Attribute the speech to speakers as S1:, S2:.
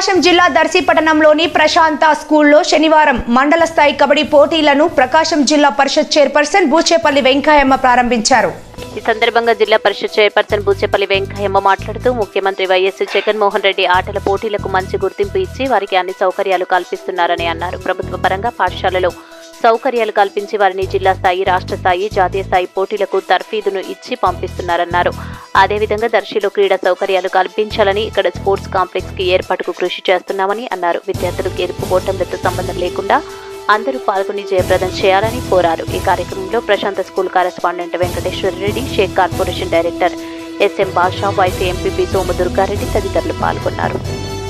S1: ప్రకాశం జిల్లా దర్శి పట్టణంలోని ప్రశాంత స్కూల్లో శనివారం మండల స్థాయి కబడ్డీ పోటీలను ప్రకాశం జిల్లా పరిషత్ చైర్పర్సన్ బూచేపల్లి వెంకయ్యమ్మ ప్రారంభించారు
S2: ఈ సందర్భంగా జిల్లా పరిషత్ చైర్పర్సన్ బూచేపల్లి వెంకయ్యమ్మ మాట్లాడుతూ ముఖ్యమంత్రి వైఎస్ జగన్మోహన్ రెడ్డి ఆటల పోటీలకు మంచి గుర్తింపు ఇచ్చి వారికి అన్ని సౌకర్యాలు కల్పిస్తున్నారని అన్నారు ప్రభుత్వ పరంగా పాఠశాలలో సౌకర్యాలు కల్పించి వారిని జిల్లా స్థాయి రాష్ట్ర స్థాయి జాతీయ స్థాయి పోటీలకు తర్ఫీదును ఇచ్చి పంపిస్తున్నారన్నారు అదేవిధంగా దర్శిలో క్రీడా సౌకర్యాలు కల్పించాలని ఇక్కడ స్పోర్ట్స్ కాంప్లెక్స్ కి ఏర్పాటుకు కృషి చేస్తున్నామని అన్నారు విద్యార్థులు గెలుపు ఓటములతో సంబంధం లేకుండా అందరూ పాల్గొని జయప్రదం చేయాలని కోరారు ఈ కార్యక్రమంలో Prashanta school correspondent Venkateswara Reddy Shaik corporation director S M Basha Y C MPP Somu Durgareddy తదితరులు పాల్గొన్నారు